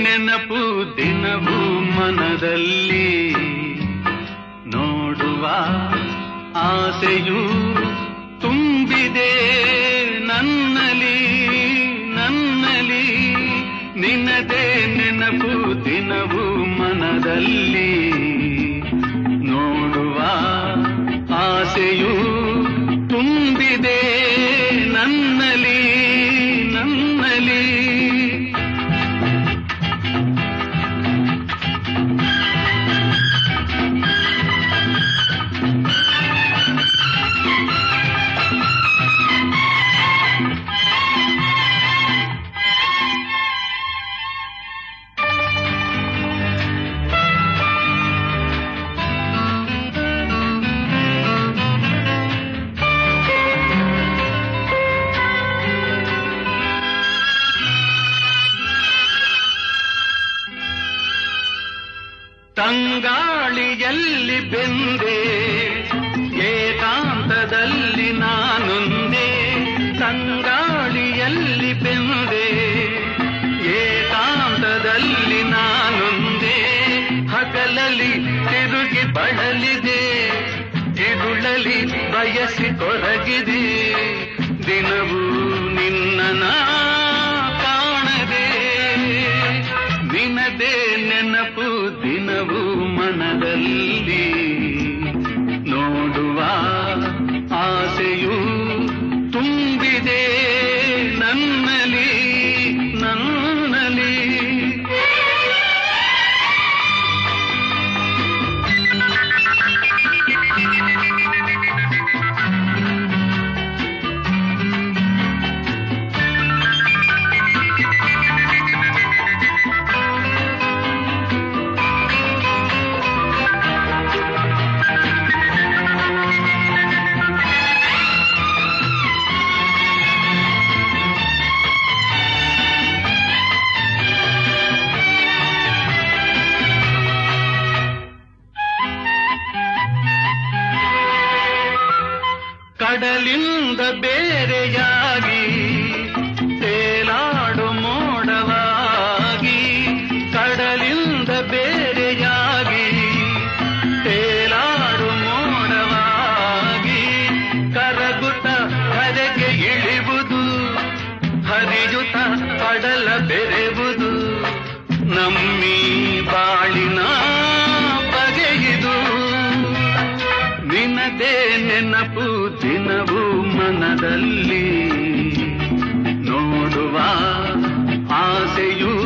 ನೆನಪು ದಿನವೂ ಮನದಲ್ಲಿ ನೋಡುವ ಆಸೆಯು ತುಂಬಿದೆ ನನ್ನಲಿ ನನ್ನಲಿ ನಿನ್ನದೇ ನೆನಪು ದಿನವೂ ಮನದಲ್ಲಿ ನೋಡುವ ಆಸೆಯು ತುಂಬಿದೆ ನನ್ನಲಿ ನನ್ನಲಿ ತಂಗಾಳಿಯಲ್ಲಿ ಬೆಂದೆ ಏಕಾಂತದಲ್ಲಿ ನಾನೊಂದೇ ತಂಗಾಳಿಯಲ್ಲಿ ಬೆಂದೆ ಏಕಾಂತದಲ್ಲಿ ನಾನೊಂದೇ ಹಗಲಲ್ಲಿ ತಿರುಗಿ ಬಳಲಿದೆ ತಿರುಳಲಿ ಬಯಸಿ ಕೊರಗಿದೆ ದಿನವೂ ನಿನ್ನ ಕಾಣದೆ ನಿನದೇ ನೆನಪು ದಿನವೂ ಮನದಲ್ಲಿ ನೋಡುವ ಆಸೆಯು ತುಂಬಿದೆ ನನ್ನಲಿ ನನ್ನಲಿ ಕಡಲಿಂದ ಬೇರೆಯಾಗಿ ತೇಲಾಡು ಮೋಡವಾಗಿ ಕಡಲಿಂದ ಬೇರೆಯಾಗಿ ತೇಲಾಡು ಮೋಡವಾಗಿ ಕರಗುತ್ತ ಕರೆಗೆ ಇಳಿವುದು ಹರಿಯುತ್ತ ಕಡಲ ಬೆರೆವುದು ನಮ್ಮಿ ಬಾಳಿನ ಬಗೆಯಿದು ನಿನದೇ ನೆನಪು ದಿನವೂ ಮನದಲ್ಲಿ ನೋಡುವ ಆಸೆಯು